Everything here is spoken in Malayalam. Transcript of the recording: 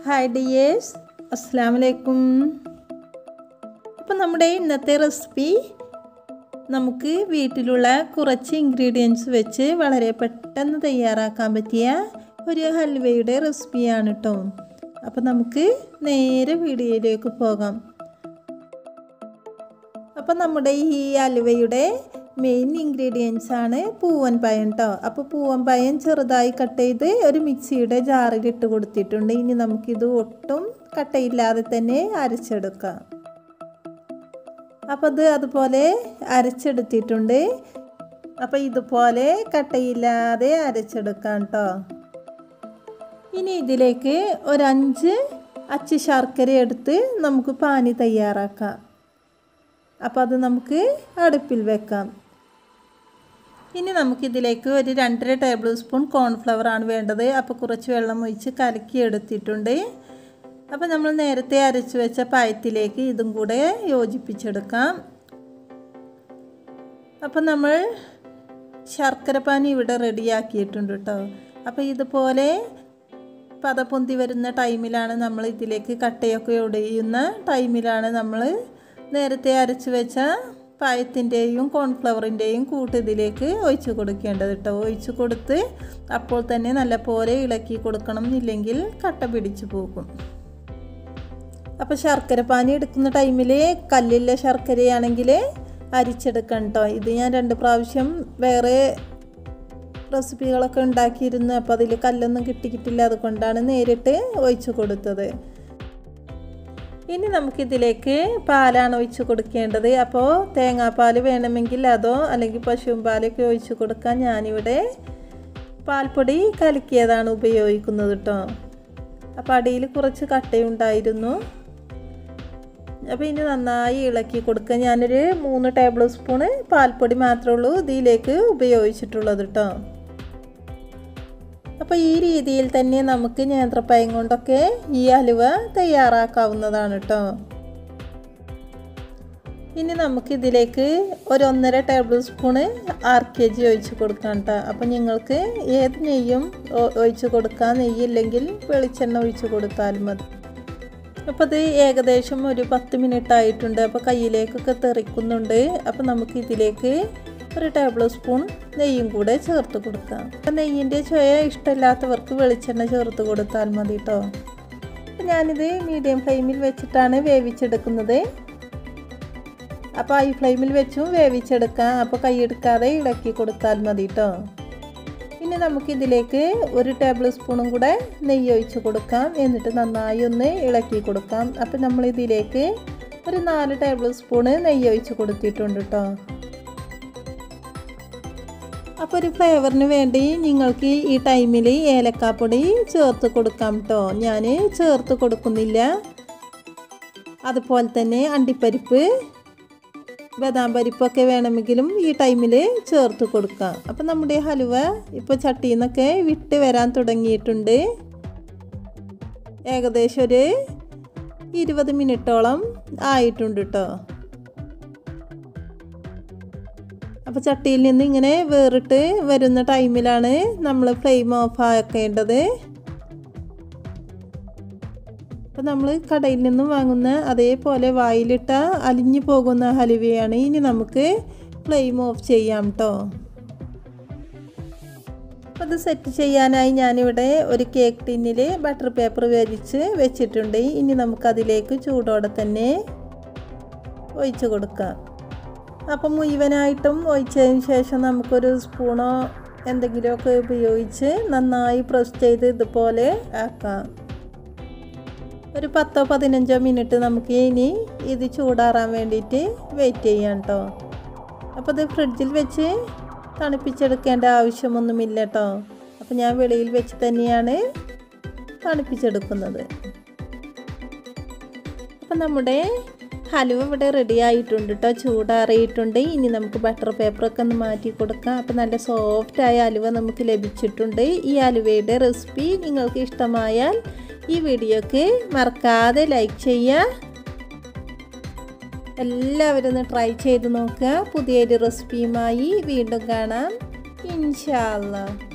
ഹായ് ഡിയേഴ്സ് അസ്സാം വലൈക്കും അപ്പം നമ്മുടെ ഇന്നത്തെ റെസിപ്പി നമുക്ക് വീട്ടിലുള്ള കുറച്ച് ഇൻഗ്രീഡിയൻസ് വെച്ച് വളരെ പെട്ടെന്ന് തയ്യാറാക്കാൻ പറ്റിയ ഒരു ഹൽവയുടെ റെസിപ്പിയാണ് കേട്ടോ അപ്പം നമുക്ക് നേരെ വീഡിയോയിലേക്ക് പോകാം അപ്പം നമ്മുടെ ഈ ഹൽവയുടെ മെയിൻ ഇൻഗ്രീഡിയൻസ് ആണ് പൂവൻ പഴം കേട്ടോ അപ്പോൾ പൂവൻ പഴം ചെറുതായി കട്ട് ചെയ്ത് ഒരു മിക്സിയുടെ ജാറിൽ ഇട്ട് കൊടുത്തിട്ടുണ്ട് ഇനി നമുക്കിത് ഒട്ടും കട്ടയില്ലാതെ തന്നെ അരച്ചെടുക്കാം അപ്പോൾ ഇത് അതുപോലെ അരച്ചെടുത്തിട്ടുണ്ട് അപ്പോൾ ഇതുപോലെ കട്ടയില്ലാതെ അരച്ചെടുക്കാം കേട്ടോ ഇനി ഇതിലേക്ക് ഒരഞ്ച് അച്ച് ശർക്കര എടുത്ത് നമുക്ക് പാനി തയ്യാറാക്കാം അപ്പോൾ അത് നമുക്ക് അടുപ്പിൽ വെക്കാം ഇനി നമുക്കിതിലേക്ക് ഒരു രണ്ടര ടേബിൾ സ്പൂൺ കോൺഫ്ലവർ ആണ് വേണ്ടത് അപ്പോൾ കുറച്ച് വെള്ളം ഒഴിച്ച് കലക്കി എടുത്തിട്ടുണ്ട് അപ്പോൾ നമ്മൾ നേരത്തെ അരച്ച് വെച്ച പായത്തിലേക്ക് ഇതും കൂടെ യോജിപ്പിച്ചെടുക്കാം അപ്പോൾ നമ്മൾ ശർക്കര പാനി ഇവിടെ റെഡിയാക്കിയിട്ടുണ്ട് കേട്ടോ അപ്പോൾ ഇതുപോലെ പതപ്പൊന്തി വരുന്ന ടൈമിലാണ് നമ്മൾ ഇതിലേക്ക് കട്ടയൊക്കെ ഒടിയുന്ന ടൈമിലാണ് നമ്മൾ നേരത്തെ അരച്ച് വെച്ച പായത്തിൻ്റെയും കോൺഫ്ലവറിൻ്റെയും കൂട്ട് ഇതിലേക്ക് ഒഴിച്ച് കൊടുക്കേണ്ടത് കേട്ടോ ഒഴിച്ച് കൊടുത്ത് അപ്പോൾ തന്നെ നല്ലപോലെ ഇളക്കി കൊടുക്കണം ഇല്ലെങ്കിൽ കട്ട പിടിച്ചു പോകും അപ്പോൾ ശർക്കര പാനി എടുക്കുന്ന ടൈമിൽ കല്ലില്ല ശർക്കരയാണെങ്കിൽ അരിച്ചെടുക്കണം കേട്ടോ ഇത് ഞാൻ രണ്ട് പ്രാവശ്യം വേറെ റെസിപ്പികളൊക്കെ ഉണ്ടാക്കിയിരുന്നു അപ്പോൾ അതിൽ കല്ലൊന്നും കിട്ടിക്കിട്ടില്ല അതുകൊണ്ടാണ് നേരിട്ട് ഒഴിച്ചു കൊടുത്തത് ഇനി നമുക്കിതിലേക്ക് പാലാണ് ഒഴിച്ച് കൊടുക്കേണ്ടത് അപ്പോൾ തേങ്ങാപ്പാൽ വേണമെങ്കിൽ അതോ അല്ലെങ്കിൽ പശുവും പാലൊക്കെ ഒഴിച്ച് കൊടുക്കാൻ ഞാനിവിടെ പാൽപ്പൊടി കലക്കിയതാണ് ഉപയോഗിക്കുന്നത് കേട്ടോ അപ്പോൾ അടിയിൽ കുറച്ച് കട്ടയുണ്ടായിരുന്നു അപ്പോൾ ഇനി നന്നായി ഇളക്കി കൊടുക്കുക ഞാനൊരു മൂന്ന് ടേബിൾ സ്പൂണ് പാൽപ്പൊടി മാത്രമേ ഉള്ളൂ ഇതിലേക്ക് ഉപയോഗിച്ചിട്ടുള്ളത് കേട്ടോ അപ്പോൾ ഈ രീതിയിൽ തന്നെ നമുക്ക് നേന്ത്രപ്പയം കൊണ്ടൊക്കെ ഈ അലുവ തയ്യാറാക്കാവുന്നതാണ് കേട്ടോ ഇനി നമുക്ക് ഇതിലേക്ക് ഒരു ഒന്നര table spoon R K G ഒഴിച്ച് കൊടുക്കാം കേട്ടോ അപ്പോൾ നിങ്ങൾക്ക് ഏത് നെയ്യും ഒഴിച്ച് കൊടുക്കാം നെയ്യില്ലെങ്കിൽ വെളിച്ചെണ്ണ ഒഴിച്ച് കൊടുത്താലും മതി അപ്പോൾ ഇത് ഏകദേശം ഒരു പത്ത് മിനിറ്റ് ആയിട്ടുണ്ട് അപ്പോൾ കയ്യിലേക്കൊക്കെ തെറിക്കുന്നുണ്ട് അപ്പോൾ നമുക്ക് ഇതിലേക്ക് ഒരു ടേബിൾ സ്പൂൺ നെയ്യും കൂടെ ചേർത്ത് കൊടുക്കാം അപ്പം നെയ്യിൻ്റെ ചുയ ഇഷ്ടമില്ലാത്തവർക്ക് വെളിച്ചെണ്ണ ചേർത്ത് കൊടുത്താൽ മതി കേട്ടോ ഞാനിത് മീഡിയം ഫ്ലെയിമിൽ വെച്ചിട്ടാണ് വേവിച്ചെടുക്കുന്നത് അപ്പോൾ ഹൈ ഫ്ലെയിമിൽ വെച്ചും വേവിച്ചെടുക്കാം അപ്പോൾ കൈയെടുക്കാതെ ഇളക്കി കൊടുത്താൽ മതി കേട്ടോ ഇനി നമുക്കിതിലേക്ക് ഒരു ടേബിൾ സ്പൂണും കൂടെ നെയ്യ് ഒഴിച്ച് കൊടുക്കാം എന്നിട്ട് നന്നായി ഒന്ന് ഇളക്കി കൊടുക്കാം അപ്പോൾ നമ്മളിതിലേക്ക് ഒരു നാല് ടേബിൾ സ്പൂണ് നെയ്യ് ഒഴിച്ച് കൊടുത്തിട്ടുണ്ട് കേട്ടോ അപ്പോൾ ഒരു ഫ്ലേവറിന് വേണ്ടി നിങ്ങൾക്ക് ഈ ടൈമിൽ ഏലക്കാപ്പൊടി ചേർത്ത് കൊടുക്കാം കേട്ടോ ഞാൻ ചേർത്ത് കൊടുക്കുന്നില്ല അതുപോലെ തന്നെ അണ്ടിപ്പരിപ്പ് ബദാം പരിപ്പൊക്കെ വേണമെങ്കിലും ഈ ടൈമിൽ ചേർത്ത് കൊടുക്കാം അപ്പം നമ്മുടെ ഹലുവ ഇപ്പോൾ ചട്ടിയിൽ നിന്നൊക്കെ വിട്ട് വരാൻ തുടങ്ങിയിട്ടുണ്ട് ഏകദേശം ഒരു ഇരുപത് മിനിറ്റോളം ആയിട്ടുണ്ട് കേട്ടോ അപ്പോൾ ചട്ടിയിൽ നിന്ന് ഇങ്ങനെ വേറിട്ട് വരുന്ന ടൈമിലാണ് നമ്മൾ ഫ്ലെയിം ഓഫ് ആക്കേണ്ടത് അപ്പോൾ നമ്മൾ കടയിൽ നിന്നും വാങ്ങുന്ന അതേപോലെ വായിലിട്ട അലിഞ്ഞു പോകുന്ന ഹലുവയാണ് ഇനി നമുക്ക് ഫ്ലെയിം ഓഫ് ചെയ്യാം കേട്ടോ അത് സെറ്റ് ചെയ്യാനായി ഞാനിവിടെ ഒരു കേക്ക് ടിന്നിൽ ബട്ടർ പേപ്പർ വിരിച്ച് വെച്ചിട്ടുണ്ട് ഇനി നമുക്കതിലേക്ക് ചൂടോടെ തന്നെ ഒഴിച്ച് കൊടുക്കാം അപ്പം മുഴുവനായിട്ടും ഒഴിച്ചതിന് ശേഷം നമുക്കൊരു സ്പൂണോ എന്തെങ്കിലുമൊക്കെ ഉപയോഗിച്ച് നന്നായി പ്രസ് ചെയ്ത് ഇതുപോലെ ആക്കാം ഒരു പത്തോ പതിനഞ്ചോ മിനിറ്റ് നമുക്ക് ഇനി ഇത് ചൂടാറാൻ വേണ്ടിയിട്ട് വെയിറ്റ് ചെയ്യാം കേട്ടോ അപ്പോൾ ഇത് ഫ്രിഡ്ജിൽ വെച്ച് തണുപ്പിച്ചെടുക്കേണ്ട ആവശ്യമൊന്നുമില്ല കേട്ടോ അപ്പോൾ ഞാൻ വെളിയിൽ വെച്ച് തന്നെയാണ് തണുപ്പിച്ചെടുക്കുന്നത് അപ്പം നമ്മുടെ ഹലുവ ഇവിടെ റെഡി ആയിട്ടുണ്ട് കേട്ടോ ചൂടാറിയിട്ടുണ്ട് ഇനി നമുക്ക് ബട്ടർ പേപ്പറൊക്കെ ഒന്ന് മാറ്റി കൊടുക്കാം അപ്പോൾ നല്ല സോഫ്റ്റായ ഹലുവ നമുക്ക് ലഭിച്ചിട്ടുണ്ട് ഈ ഹലുവയുടെ റെസിപ്പി നിങ്ങൾക്ക് ഇഷ്ടമായാൽ ഈ വീഡിയോക്ക് മറക്കാതെ ലൈക്ക് ചെയ്യുക എല്ലാവരും ഒന്ന് ട്രൈ ചെയ്ത് നോക്കുക പുതിയൊരു റെസിപ്പിയുമായി വീണ്ടും കാണാം ഇൻഷാ അല്ലാ